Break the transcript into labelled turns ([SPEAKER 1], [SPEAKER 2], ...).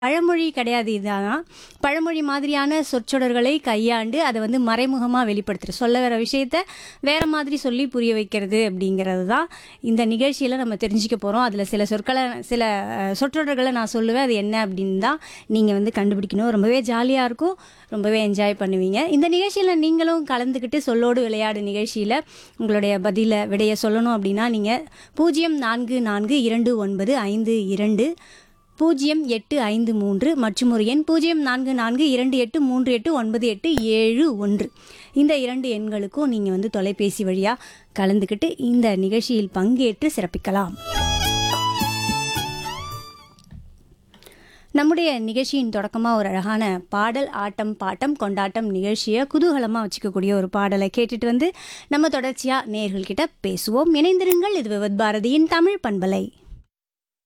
[SPEAKER 1] பழமொழி கிடையாது இதான் பழமொழி மாதிரியான சொற்றொடர்களை கையாண்டு அதை வந்து மறைமுகமாக வெளிப்படுத்துறது சொல்ல வர விஷயத்த வேற மாதிரி சொல்லி புரிய வைக்கிறது அப்படிங்கிறது தான் இந்த நிகழ்ச்சியில் நம்ம தெரிஞ்சுக்க போகிறோம் அதில் சில சொற்களை சில அஹ், சொற்றொடர்களை நான் சொல்லுவேன் அது என்ன அப்படின்னு தான் நீங்கள் வந்து கண்டுபிடிக்கணும் ரொம்பவே ஜாலியாக இருக்கும் ரொம்பவே என்ஜாய் பண்ணுவீங்க இந்த நிகழ்ச்சியில் நீங்களும் கலந்துக்கிட்டு சொல்லோடு விளையாடு நிகழ்ச்சியில் உங்களுடைய பதிலை விடைய சொல்லணும் அப்படின்னா நீங்கள் பூஜ்ஜியம் நான்கு நான்கு இரண்டு ஒன்பது ஐந்து இரண்டு பூஜ்ஜியம் எட்டு ஐந்து மூன்று மற்றும் ஒரு எண் பூஜ்ஜியம் நான்கு நான்கு இரண்டு எட்டு மூன்று எட்டு ஒன்பது எட்டு ஏழு ஒன்று இந்த இரண்டு எண்களுக்கும் நீங்கள் வந்து தொலைபேசி வழியாக கலந்துக்கிட்டு இந்த நிகழ்ச்சியில் பங்கேற்று சிறப்பிக்கலாம் நம்முடைய நிகழ்ச்சியின் தொடக்கமாக ஒரு அழகான பாடல் ஆட்டம் பாட்டம் கொண்டாட்டம் நிகழ்ச்சியை குதூகலமாக வச்சுக்கக்கூடிய ஒரு பாடலை கேட்டுட்டு வந்து நம்ம தொடர்ச்சியாக நேர்கள்கிட்ட பேசுவோம் இணைந்திருங்கள் இது விவத் பாரதியின் தமிழ் பண்பலை